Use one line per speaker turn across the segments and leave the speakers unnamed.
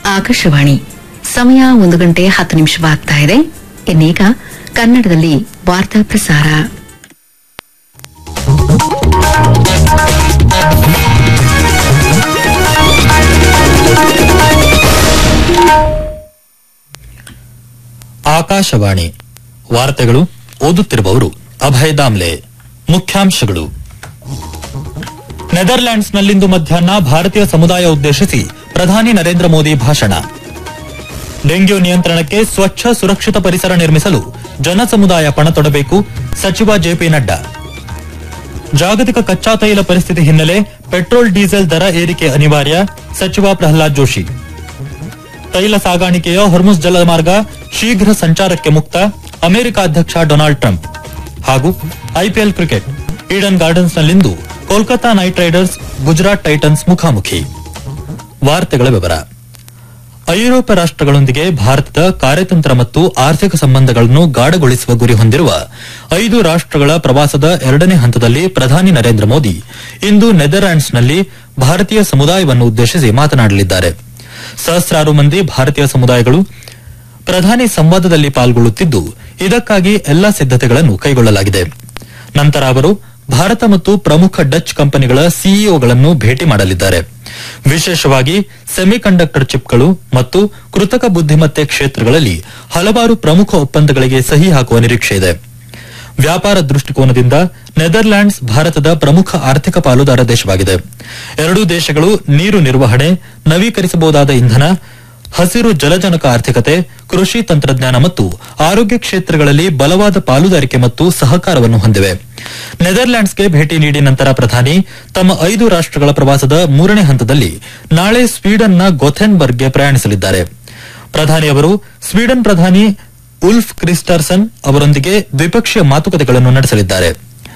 ಆಕಾಶವಾಣಿ ಸಮಯ ಒಂದು ಗಂಟೆ ಹತ್ತು ನಿಮಿಷವಾಗ್ತಾ ಇದೆ ಇನ್ನೀಗ ಕನ್ನಡದಲ್ಲಿ ವಾರ್ತಾ ಪ್ರಸಾರ
ಆಕಾಶವಾಣಿ ವಾರ್ತೆಗಳು ಓದುತ್ತಿರುವವರು ಅಭಯ ದಾಮ್ಲೆ ಮುಖ್ಯಾಂಶಗಳು ನೆದರ್ಲ್ಯಾಂಡ್ಸ್ನಲ್ಲಿಂದು ಮಧ್ಯಾಹ್ನ ಭಾರತೀಯ ಸಮುದಾಯ ಉದ್ದೇಶಿಸಿ ಪ್ರಧಾನಿ ನರೇಂದ್ರ ಮೋದಿ ಭಾಷಣ ಡೆಂಗ್ಯೂ ನಿಯಂತ್ರಣಕ್ಕೆ ಸ್ವಚ್ಛ ಸುರಕ್ಷಿತ ಪರಿಸರ ನಿರ್ಮಿಸಲು ಜನಸಮುದಾಯ ಪಣ ತೊಡಬೇಕು ಸಚಿವ ಜೆಪಿ ನಡ್ಡಾ ಜಾಗತಿಕ ಕಚ್ಚಾ ತೈಲ ಪರಿಸ್ಥಿತಿ ಹಿನ್ನೆಲೆ ಪೆಟ್ರೋಲ್ ಡೀಸೆಲ್ ದರ ಏರಿಕೆ ಅನಿವಾರ್ಯ ಸಚಿವ ಪ್ರಹ್ಲಾದ್ ಜೋಶಿ ತೈಲ ಸಾಗಾಣಿಕೆಯ ಹೊರ್ಮುಸ್ ಜಲಮಾರ್ಗ ಶೀಘ್ರ ಸಂಚಾರಕ್ಕೆ ಮುಕ್ತ ಅಮೆರಿಕ ಅಧ್ಯಕ್ಷ ಡೊನಾಲ್ಡ್ ಟ್ರಂಪ್ ಹಾಗೂ ಐಪಿಎಲ್ ಕ್ರಿಕೆಟ್ ಈಡನ್ ಗಾರ್ಡನ್ಸ್ನಲ್ಲಿಂದು Kolkata knight riders Gujarat titans ಮುಖಾಮುಖಿ ವಾರ್ತೆಗಳ ವಿವರ ಐರೋಪ್ಯ ರಾಷ್ಟಗಳೊಂದಿಗೆ ಭಾರತದ ಕಾರ್ಯತಂತ್ರ ಮತ್ತು ಆರ್ಥಿಕ ಸಂಬಂಧಗಳನ್ನು ಗಾಢಗೊಳಿಸುವ ಗುರಿ ಹೊಂದಿರುವ ಐದು ರಾಷ್ಟಗಳ ಪ್ರವಾಸದ ಎರಡನೇ ಹಂತದಲ್ಲಿ ಪ್ರಧಾನಿ ನರೇಂದ್ರ ಮೋದಿ ಇಂದು ನೆದರ್ಲ್ಯಾಂಡ್ಸ್ನಲ್ಲಿ ಭಾರತೀಯ ಸಮುದಾಯವನ್ನು ಉದ್ದೇಶಿಸಿ ಮಾತನಾಡಲಿದ್ದಾರೆ ಸಹಸ್ರಾರು ಮಂದಿ ಭಾರತೀಯ ಸಮುದಾಯಗಳು ಪ್ರಧಾನಿ ಸಂವಾದದಲ್ಲಿ ಪಾಲ್ಗೊಳ್ಳುತ್ತಿದ್ದು ಇದಕ್ಕಾಗಿ ಎಲ್ಲಾ ಸಿದ್ದತೆಗಳನ್ನು ಕೈಗೊಳ್ಳಲಾಗಿದೆ ನಂತರ ಅವರು ಭಾರತ ಮತ್ತು ಪ್ರಮುಖ ಡಚ್ ಕಂಪನಿಗಳ ಸಿಇಒಗಳನ್ನು ಭೇಟಿ ಮಾಡಲಿದ್ದಾರೆ ವಿಶೇಷವಾಗಿ ಸೆಮಿಕಂಡಕ್ಟರ್ ಚಿಪ್ಗಳು ಮತ್ತು ಕೃತಕ ಬುದ್ದಿಮತ್ತೆ ಕ್ಷೇತ್ರಗಳಲ್ಲಿ ಹಲವಾರು ಪ್ರಮುಖ ಒಪ್ಪಂದಗಳಿಗೆ ಸಹಿ ಹಾಕುವ ನಿರೀಕ್ಷೆ ಇದೆ ವ್ಯಾಪಾರ ದೃಷ್ಟಿಕೋನದಿಂದ ನೆದರ್ಲ್ಯಾಂಡ್ಸ್ ಭಾರತದ ಪ್ರಮುಖ ಆರ್ಥಿಕ ಪಾಲುದಾರ ದೇಶವಾಗಿದೆ ಎರಡೂ ದೇಶಗಳು ನೀರು ನಿರ್ವಹಣೆ ನವೀಕರಿಸಬಹುದಾದ ಇಂಧನ ಹಸಿರು ಜಲಜನಕ ಆರ್ಥಿಕತೆ ಕೃಷಿ ತಂತ್ರಜ್ಞಾನ ಮತ್ತು ಆರೋಗ್ಯ ಕ್ಷೇತ್ರಗಳಲ್ಲಿ ಬಲವಾದ ಪಾಲುದಾರಿಕೆ ಮತ್ತು ಸಹಕಾರವನ್ನು ಹೊಂದಿವೆ ನೆದರ್ಲ್ಯಾಂಡ್ಸ್ಗೆ ಭೇಟಿ ನೀಡಿ ನಂತರ ಪ್ರಧಾನಿ ತಮ್ಮ ಐದು ರಾಷ್ಟಗಳ ಪ್ರವಾಸದ ಮೂರನೇ ಹಂತದಲ್ಲಿ ನಾಳೆ ಸ್ವೀಡನ್ನ ಗೊಥೆನ್ಬರ್ಗ್ಗೆ ಪ್ರಯಾಣಿಸಲಿದ್ದಾರೆ ಪ್ರಧಾನಿ ಅವರು ಸ್ವೀಡನ್ ಪ್ರಧಾನಿ ಉಲ್ಫ್ ಕ್ರಿಸ್ಟರ್ಸನ್ ಅವರೊಂದಿಗೆ ದ್ವಿಪಕ್ಷೀಯ ಮಾತುಕತೆಗಳನ್ನು ನಡೆಸಲಿದ್ದಾರೆ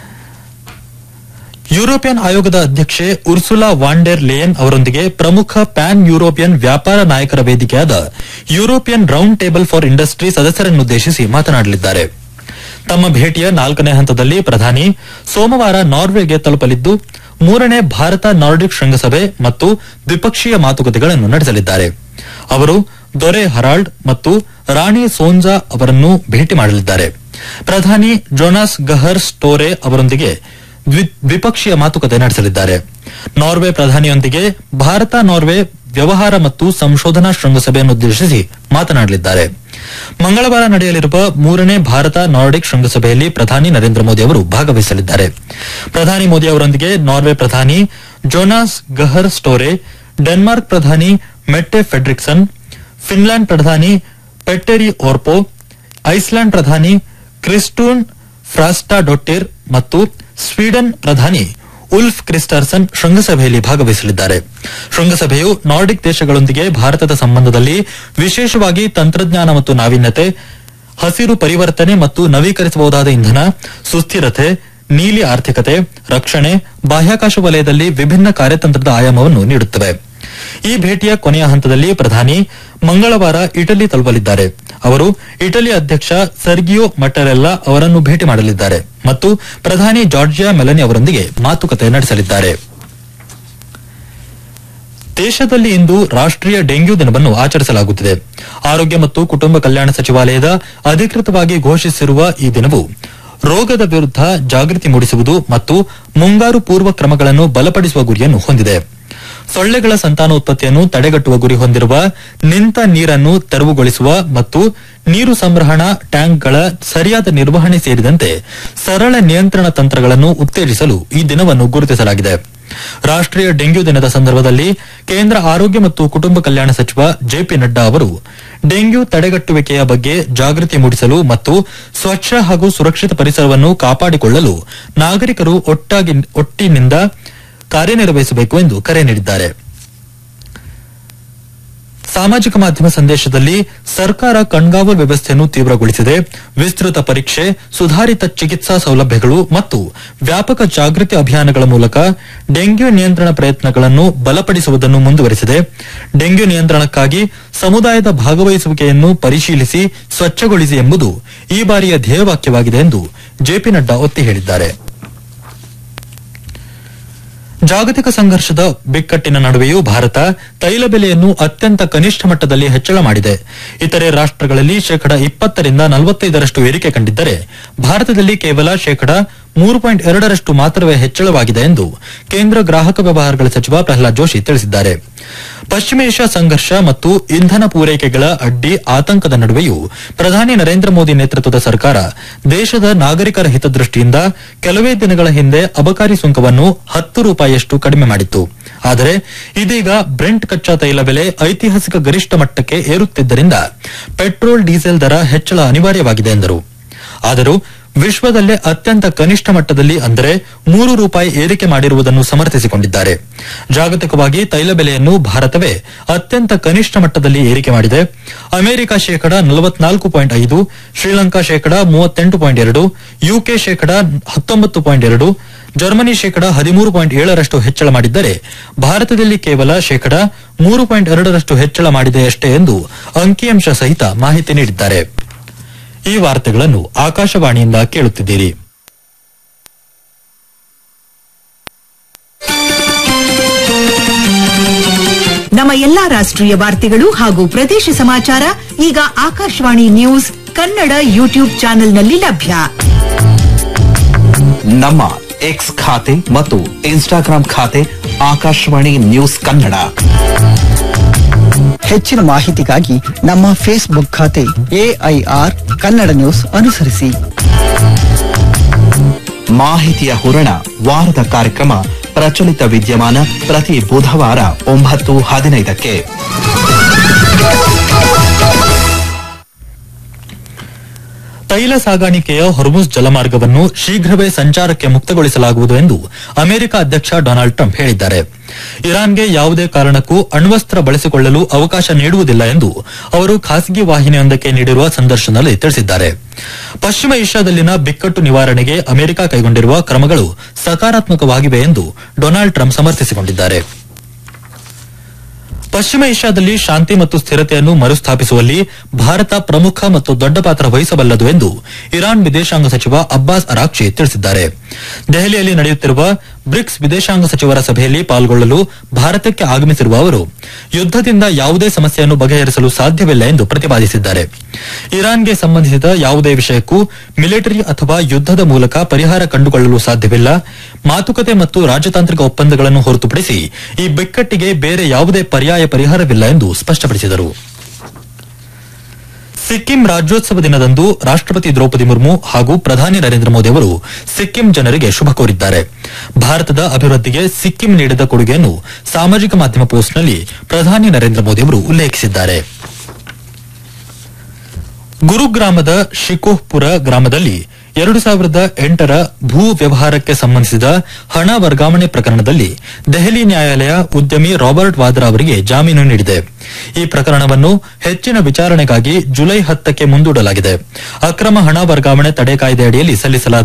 ಯುರೋಪಿಯನ್ ಆಯೋಗದ ಅಧ್ಯಕ್ಷೆ ಉರ್ಸುಲಾ ವಾಂಡೆರ್ ಲೇಯನ್ ಅವರೊಂದಿಗೆ ಪ್ರಮುಖ ಪ್ಯಾನ್ ಯುರೋಪಿಯನ್ ವ್ಯಾಪಾರ ನಾಯಕರ ವೇದಿಕೆಯಾದ European round table for industry ಸದಸ್ಯರನ್ನುದ್ದೇಶಿಸಿ ಮಾತನಾಡಲಿದ್ದಾರೆ ತಮ್ಮ ಭೇಟಿಯ ನಾಲ್ಕನೇ ಹಂತದಲ್ಲಿ ಪ್ರಧಾನಿ ಸೋಮವಾರ ನಾರ್ವೆಗೆ ತಲುಪಲಿದ್ದು ಮೂರನೇ ಭಾರತ ನಾರ್ಡಿಕ್ ಶೃಂಗಸಭೆ ಮತ್ತು ದ್ವಿಪಕ್ಷೀಯ ಮಾತುಕತೆಗಳನ್ನು ನಡೆಸಲಿದ್ದಾರೆ ಅವರು ದೊರೆ ಹರಾಲ್ಡ್ ಮತ್ತು ರಾಣಿ ಸೋನ್ಜಾ ಅವರನ್ನು ಭೇಟಿ ಮಾಡಲಿದ್ದಾರೆ ಪ್ರಧಾನಿ ಜೊನಾಸ್ ಗಹರ್ ಸ್ಟೋರೆ ಅವರೊಂದಿಗೆ ದ್ವಿ- ದ್ವಿಪಕ್ಷೀಯ ಮಾತುಕತೆ ನಡೆಸಲಿದ್ದಾರೆ ನಾರ್ವೆ ಪ್ರಧಾನಿಯೊಂದಿಗೆ ಭಾರತ ನಾರ್ವೆ ವ್ಯವಹಾರ ಮತ್ತು ಸಂಶೋಧನಾ ಶೃಂಗಸಭೆಯನ್ನುದ್ದೇಶಿಸಿ ಮಾತನಾಡಲಿದ್ದಾರೆ ಮಂಗಳವಾರ ನಡೆಯಲಿರುವ ಮೂರನೇ ಭಾರತ ನಾರ್ಡಿಕ್ ಶೃಂಗಸಭೆಯಲ್ಲಿ ಪ್ರಧಾನಿ ನರೇಂದ್ರ ಮೋದಿ ಅವರು ಭಾಗವಹಿಸಲಿದ್ದಾರೆ ಪ್ರಧಾನಿ ಮೋದಿ ಅವರೊಂದಿಗೆ ನಾರ್ವೆ ಪ್ರಧಾನಿ ಜೋನಾಸ್ ಗಹರ್ ಸ್ಟೋರೆ ಡೆನ್ಮಾರ್ಕ್ ಪ್ರಧಾನಿ ಮೆಟ್ಟೆ ಫೆಡ್ರಿಕ್ಸನ್ ಫಿನ್ಲ್ಯಾಂಡ್ ಪ್ರಧಾನಿ ಪೆಟ್ಟೆರಿ ಓರ್ಪೋ ಐಸ್ಲ್ಯಾಂಡ್ ಪ್ರಧಾನಿ ಕ್ರಿಸ್ಟೂನ್ ಫ್ರಾಸ್ಟಾಡೊಟ್ಟಿರ್ ಮತ್ತು ಸ್ವೀಡನ್ ಪ್ರಧಾನಿ ಉಲ್ಫ್ ಕ್ರಿಸ್ಟರ್ಸನ್ ಶೃಂಗಸಭೆಯಲ್ಲಿ ಭಾಗವಹಿಸಲಿದ್ದಾರೆ ಶೃಂಗಸಭೆಯು ನಾರ್ಡಿಕ್ ದೇಶಗಳೊಂದಿಗೆ ಭಾರತದ ಸಂಬಂಧದಲ್ಲಿ ವಿಶೇಷವಾಗಿ ತಂತ್ರಜ್ಞಾನ ಮತ್ತು ನಾವೀನ್ಯತೆ ಹಸಿರು ಪರಿವರ್ತನೆ ಮತ್ತು ನವೀಕರಿಸಬಹುದಾದ ಇಂಧನ ಸುಸ್ಥಿರತೆ ನೀಲಿ ಆರ್ಥಿಕತೆ ರಕ್ಷಣೆ ಬಾಹ್ಯಾಕಾಶ ವಲಯದಲ್ಲಿ ವಿಭಿನ್ನ ಕಾರ್ಯತಂತ್ರದ ಆಯಾಮವನ್ನು ನೀಡುತ್ತವೆ ಈ ಭೇಟಿಯ ಕೊನೆಯ ಹಂತದಲ್ಲಿ ಪ್ರಧಾನಿ ಮಂಗಳವಾರ ಇಟಲಿ ತಲುಪಲಿದ್ದಾರೆ ಅವರು ಇಟಲಿ ಅಧ್ಯಕ್ಷ ಸರ್ಗಿಯೋ ಮಟರೆಲ್ಲಾ ಅವರನ್ನು ಭೇಟಿ ಮಾಡಲಿದ್ದಾರೆ ಮತ್ತು ಪ್ರಧಾನಿ ಜಾರ್ಜಿಯಾ ಮೆಲನಿ ಅವರೊಂದಿಗೆ ಮಾತುಕತೆ ನಡೆಸಲಿದ್ದಾರೆ ದೇಶದಲ್ಲಿ ಇಂದು ರಾಷ್ಟೀಯ ಡೆಂಗ್ಯೂ ದಿನವನ್ನು ಆಚರಿಸಲಾಗುತ್ತಿದೆ ಆರೋಗ್ಯ ಮತ್ತು ಕುಟುಂಬ ಕಲ್ಯಾಣ ಸಚಿವಾಲಯದ ಅಧಿಕೃತವಾಗಿ ಘೋಷಿಸಿರುವ ಈ ದಿನವು ರೋಗದ ವಿರುದ್ಧ ಜಾಗೃತಿ ಮೂಡಿಸುವುದು ಮತ್ತು ಮುಂಗಾರು ಪೂರ್ವ ಕ್ರಮಗಳನ್ನು ಬಲಪಡಿಸುವ ಗುರಿಯನ್ನು ಹೊಂದಿದೆ ಸೊಳ್ಳೆಗಳ ಸಂತಾನೋತ್ಪತ್ತಿಯನ್ನು ತಡೆಗಟ್ಟುವ ಗುರಿ ಹೊಂದಿರುವ ನಿಂತ ನೀರನ್ನು ತೆರವುಗೊಳಿಸುವ ಮತ್ತು ನೀರು ಸಂಗ್ರಹಣಾ ಟ್ಯಾಂಕ್ಗಳ ಸರಿಯಾದ ನಿರ್ವಹಣೆ ಸೇರಿದಂತೆ ಸರಳ ನಿಯಂತ್ರಣ ತಂತ್ರಗಳನ್ನು ಉತ್ತೇಜಿಸಲು ಈ ದಿನವನ್ನು ಗುರುತಿಸಲಾಗಿದೆ ರಾಷ್ಟೀಯ ಡೆಂಗ್ಯೂ ದಿನದ ಸಂದರ್ಭದಲ್ಲಿ ಕೇಂದ್ರ ಆರೋಗ್ಯ ಮತ್ತು ಕುಟುಂಬ ಕಲ್ಯಾಣ ಸಚಿವ ಜೆಪಿ ನಡ್ಡಾ ಅವರು ಡೆಂಗ್ಯೂ ತಡೆಗಟ್ಟುವಿಕೆಯ ಬಗ್ಗೆ ಜಾಗೃತಿ ಮೂಡಿಸಲು ಮತ್ತು ಸ್ವಚ್ಛ ಹಾಗೂ ಸುರಕ್ಷಿತ ಪರಿಸರವನ್ನು ಕಾಪಾಡಿಕೊಳ್ಳಲು ನಾಗರಿಕರು ಒಟ್ಟಾಗಿ ಒಟ್ಟಿನಿಂದ ಕಾರ್ಯನಿರ್ವಹಿಸಬೇಕು ಎಂದು ಕರೆ ನೀಡಿದ್ದಾರೆ ಸಾಮಾಜಿಕ ಮಾಧ್ಯಮ ಸಂದೇಶದಲ್ಲಿ ಸರ್ಕಾರ ಕಣ್ಗಾವಲು ವ್ಯವಸ್ಥೆಯನ್ನು ತೀವ್ರಗೊಳಿಸಿದೆ ವಿಸ್ತೃತ ಪರೀಕ್ಷೆ ಸುಧಾರಿತ ಚಿಕಿತ್ಸಾ ಸೌಲಭ್ಯಗಳು ಮತ್ತು ವ್ಯಾಪಕ ಜಾಗೃತಿ ಅಭಿಯಾನಗಳ ಮೂಲಕ ಡೆಂಗ್ಯೂ ನಿಯಂತ್ರಣ ಪ್ರಯತ್ನಗಳನ್ನು ಬಲಪಡಿಸುವುದನ್ನು ಮುಂದುವರೆಸಿದೆ ಡೆಂಗ್ಯೂ ನಿಯಂತ್ರಣಕ್ಕಾಗಿ ಸಮುದಾಯದ ಭಾಗವಹಿಸುವಿಕೆಯನ್ನು ಪರಿಶೀಲಿಸಿ ಸ್ವಚ್ಛಗೊಳಿಸಿ ಎಂಬುದು ಈ ಬಾರಿಯ ಧ್ಯೇಯವಾಕ್ಯವಾಗಿದೆ ಎಂದು ಜೆಪಿ ನಡ್ಡಾ ಒತ್ತಿ ಹೇಳಿದ್ದಾರೆ ಜಾಗತಿಕ ಸಂಘರ್ಷದ ಬಿಕ್ಕಟ್ಟಿನ ನಡುವೆಯೂ ಭಾರತ ತೈಲ ಬೆಲೆಯನ್ನು ಅತ್ಯಂತ ಕನಿಷ್ಠ ಮಟ್ಟದಲ್ಲಿ ಹೆಚ್ಚಳ ಮಾಡಿದೆ ಇತರೆ ರಾಷ್ಟಗಳಲ್ಲಿ ಶೇಕಡ ಇಪ್ಪತ್ತರಿಂದ ನಲವತ್ತೈದರಷ್ಟು ಏರಿಕೆ ಕಂಡಿದ್ದರೆ ಭಾರತದಲ್ಲಿ ಕೇವಲ ಶೇಕಡ ಮೂರು ಪಾಯಿಂಟ್ ಎರಡರಷ್ಟು ಮಾತ್ರವೇ ಹೆಚ್ಚಳವಾಗಿದೆ ಎಂದು ಕೇಂದ್ರ ಗ್ರಾಹಕ ವ್ಯವಹಾರಗಳ ಸಚಿವ ಪ್ರಹ್ಲಾದ್ ಜೋಶಿ ತಿಳಿಸಿದ್ದಾರೆ ಪಶ್ಚಿಮ ಏಷ್ಯಾ ಸಂಘರ್ಷ ಮತ್ತು ಇಂಧನ ಪೂರೈಕೆಗಳ ಅಡ್ಡಿ ಆತಂಕದ ನಡುವೆಯೂ ಪ್ರಧಾನಿ ನರೇಂದ್ರ ಮೋದಿ ನೇತೃತ್ವದ ಸರ್ಕಾರ ದೇಶದ ನಾಗರಿಕರ ಹಿತದೃಷ್ಟಿಯಿಂದ ಕೆಲವೇ ದಿನಗಳ ಹಿಂದೆ ಅಬಕಾರಿ ಸುಂಕವನ್ನು ಹತ್ತು ರೂಪಾಯಿಯಷ್ಟು ಕಡಿಮೆ ಮಾಡಿತ್ತು ಆದರೆ ಇದೀಗ ಬ್ರೆಂಟ್ ಕಚ್ಚಾ ತೈಲ ಬೆಲೆ ಐತಿಹಾಸಿಕ ಗರಿಷ್ಠ ಮಟ್ಟಕ್ಕೆ ಏರುತ್ತಿದ್ದರಿಂದ ಪೆಟ್ರೋಲ್ ಡೀಸೆಲ್ ದರ ಹೆಚ್ಚಳ ಅನಿವಾರ್ಯವಾಗಿದೆ ಎಂದರು ಆದರೂ ವಿಶ್ವದಲ್ಲೇ ಅತ್ಯಂತ ಕನಿಷ್ಠ ಮಟ್ಟದಲ್ಲಿ ಅಂದರೆ ಮೂರು ರೂಪಾಯಿ ಏರಿಕೆ ಮಾಡಿರುವುದನ್ನು ಸಮರ್ಥಿಸಿಕೊಂಡಿದ್ದಾರೆ ಜಾಗತಿಕವಾಗಿ ತೈಲ ಬೆಲೆಯನ್ನು ಭಾರತವೇ ಅತ್ಯಂತ ಕನಿಷ್ಠ ಮಟ್ಟದಲ್ಲಿ ಏರಿಕೆ ಮಾಡಿದೆ ಅಮೆರಿಕ ಶೇಕಡ ನಲವತ್ನಾಲ್ಕು ಪಾಯಿಂಟ್ ಐದು ಶ್ರೀಲಂಕಾ ಶೇಕಡ ಮೂವತ್ತೆಂಟು ಪಾಯಿಂಟ್ ಎರಡು ಯುಕೆ ಶೇಕಡ ಹತ್ತೊಂಬತ್ತು ಪಾಯಿಂಟ್ ಎರಡು ಜರ್ಮನಿ ಶೇಕಡ ಹದಿಮೂರು ಪಾಯಿಂಟ್ ಏಳರಷ್ಟು ಹೆಚ್ಚಳ ಮಾಡಿದ್ದರೆ ಭಾರತದಲ್ಲಿ ಕೇವಲ ಶೇಕಡ ಮೂರು ಪಾಯಿಂಟ್ ಎರಡರಷ್ಟು ಹೆಚ್ಚಳ ಮಾಡಿದೆಯಷ್ಟೇ ಎಂದು ಅಂಕಿಅಂಶ ಸಹಿತ ಮಾಹಿತಿ ನೀಡಿದ್ದಾರೆ ಈ ವಾರ್ತೆಗಳನ್ನು ಆಕಾಶವಾಣಿಯಿಂದ ಕೇಳುತ್ತಿದ್ದೀರಿ
ನಮ್ಮ ಎಲ್ಲಾ ರಾಷ್ಟ್ರೀಯ ವಾರ್ತೆಗಳು ಹಾಗೂ ಪ್ರದೇಶ ಸಮಾಚಾರ ಈಗ ಆಕಾಶವಾಣಿ ನ್ಯೂಸ್ ಕನ್ನಡ ಯೂಟ್ಯೂಬ್ ಚಾನೆಲ್ನಲ್ಲಿ ಲಭ್ಯ
ನಮ್ಮ ಎಕ್ಸ್ ಖಾತೆ ಮತ್ತು ಇನ್ಸ್ಟಾಗ್ರಾಂ ಖಾತೆ ಆಕಾಶವಾಣಿ ನ್ಯೂಸ್ ಕನ್ನಡ
ಹೆಚ್ಚಿನ ಮಾಹಿತಿಗಾಗಿ ನಮ್ಮ ಫೇಸ್ಬುಕ್ ಖಾತೆ ಎಐಆರ್ ಕನ್ನಡ ನ್ಯೂಸ್ ಅನುಸರಿಸಿ
ಮಾಹಿತಿಯ ಹೂರಣ ವಾರದ ಕಾರ್ಯಕ್ರಮ ಪ್ರಚಲಿತ ವಿದ್ಯಮಾನ ಪ್ರತಿ ಬುಧವಾರ ಒಂಬತ್ತು ಹದಿನೈದಕ್ಕೆ
ತೈಲ ಸಾಗಾಣಿಕೆಯ ಹೊರ್ಮುಸ್ ಜಲಮಾರ್ಗವನ್ನು ಶೀಘ್ರವೇ ಸಂಚಾರಕ್ಕೆ ಮುಕ್ತಗೊಳಿಸಲಾಗುವುದು ಎಂದು ಅಮೆರಿಕ ಅಧ್ಯಕ್ಷ ಡೊನಾಲ್ಡ್ ಟ್ರಂಪ್ ಹೇಳಿದ್ದಾರೆ ಇರಾನ್ಗೆ ಯಾವುದೇ ಕಾರಣಕ್ಕೂ ಅಣ್ವಸ್ತ್ರ ಬಳಸಿಕೊಳ್ಳಲು ಅವಕಾಶ ನೀಡುವುದಿಲ್ಲ ಎಂದು ಅವರು ಖಾಸಗಿ ವಾಹಿನಿಯೊಂದಕ್ಕೆ ನೀಡಿರುವ ಸಂದರ್ಶನದಲ್ಲಿ ತಿಳಿಸಿದ್ದಾರೆ ಪಶ್ಚಿಮ ಏಷ್ಯಾದಲ್ಲಿನ ಬಿಕ್ಕಟ್ಟು ನಿವಾರಣೆಗೆ ಅಮೆರಿಕ ಕೈಗೊಂಡಿರುವ ಕ್ರಮಗಳು ಸಕಾರಾತ್ಮಕವಾಗಿವೆ ಎಂದು ಡೊನಾಲ್ಡ್ ಟ್ರಂಪ್ ಸಮರ್ಥಿಸಿಕೊಂಡಿದ್ದಾರೆ ಪಶ್ಚಿಮ ಏಷ್ಯಾದಲ್ಲಿ ಶಾಂತಿ ಮತ್ತು ಸ್ಥಿರತೆಯನ್ನು ಮರುಸ್ಥಾಪಿಸುವಲ್ಲಿ ಭಾರತ ಪ್ರಮುಖ ಮತ್ತು ದೊಡ್ಡ ಪಾತ್ರ ವಹಿಸಬಲ್ಲದು ಎಂದು ಇರಾನ್ ವಿದೇಶಾಂಗ ಸಚಿವ ಅಬ್ಬಾಸ್ ಅರಾಕ್ಷಿ ತಿಳಿಸಿದ್ದಾರೆ ದೆಹಲಿಯಲ್ಲಿ ನಡೆಯುತ್ತಿರುವ ಬ್ರಿಕ್ಸ್ ವಿದೇಶಾಂಗ ಸಚಿವರ ಸಭೆಯಲ್ಲಿ ಪಾಲ್ಗೊಳ್ಳಲು ಭಾರತಕ್ಕೆ ಆಗಮಿಸಿರುವ ಅವರು ಯುದ್ದದಿಂದ ಯಾವುದೇ ಸಮಸ್ಯೆಯನ್ನು ಬಗೆಹರಿಸಲು ಸಾಧ್ಯವಿಲ್ಲ ಎಂದು ಪ್ರತಿಪಾದಿಸಿದ್ದಾರೆ ಇರಾನ್ಗೆ ಸಂಬಂಧಿಸಿದ ಯಾವುದೇ ವಿಷಯಕ್ಕೂ ಮಿಲಿಟರಿ ಅಥವಾ ಯುದ್ದದ ಮೂಲಕ ಪರಿಹಾರ ಕಂಡುಕೊಳ್ಳಲು ಸಾಧ್ಯವಿಲ್ಲ ಮಾತುಕತೆ ಮತ್ತು ರಾಜತಾಂತ್ರಿಕ ಒಪ್ಪಂದಗಳನ್ನು ಹೊರತುಪಡಿಸಿ ಈ ಬಿಕ್ಕಟ್ಟಿಗೆ ಬೇರೆ ಯಾವುದೇ ಪರ್ಯಾಯ ಪರಿಹಾರವಿಲ್ಲ ಎಂದು ಸ್ಪಷ್ಟಪಡಿಸಿದರು ಸಿಕ್ಕಿಂ ರಾಜ್ಯೋತ್ಸವ ದಿನದಂದು ರಾಷ್ಟಪತಿ ದ್ರೌಪದಿ ಮುರ್ಮು ಹಾಗೂ ಪ್ರಧಾನಿ ನರೇಂದ್ರ ಮೋದಿ ಅವರು ಸಿಕ್ಕಿಂ ಜನರಿಗೆ ಶುಭ ಕೋರಿದ್ದಾರೆ ಭಾರತದ ಅಭಿವೃದ್ಧಿಗೆ ಸಿಕ್ಕಿಂ ನೀಡಿದ ಕೊಡುಗೆಯನ್ನು ಸಾಮಾಜಿಕ ಮಾಧ್ಯಮ ಪೋಸ್ಟ್ನಲ್ಲಿ ಪ್ರಧಾನಿ ನರೇಂದ್ರ ಮೋದಿ ಅವರು ಉಲ್ಲೇಖಿಸಿದ್ದಾರೆ ಗುರುಗ್ರಾಮದ ಶಿಕೋಹ್ಪುರ ಗ್ರಾಮದಲ್ಲಿ ಎರಡು ಸಾವಿರದ ಎಂಟರ ಭೂ ವ್ಯವಹಾರಕ್ಕೆ ಸಂಬಂಧಿಸಿದ ಹಣ ವರ್ಗಾವಣೆ ಪ್ರಕರಣದಲ್ಲಿ ದೆಹಲಿ ನ್ಯಾಯಾಲಯ ಉದ್ಯಮಿ ರಾಬರ್ಟ್ ವಾದ್ರಾ ಅವರಿಗೆ ಜಾಮೀನು ನೀಡಿದೆ ಈ ಪ್ರಕರಣವನ್ನು ಹೆಚ್ಚಿನ ವಿಚಾರಣೆಗಾಗಿ ಜುಲೈ ಹತ್ತಕ್ಕೆ ಮುಂದೂಡಲಾಗಿದೆ ಅಕ್ರಮ ಹಣ ವರ್ಗಾವಣೆ ತಡೆ ಕಾಯ್ದೆ ಅಡಿಯಲ್ಲಿ ಸಲ್ಲಿಸಲಾದ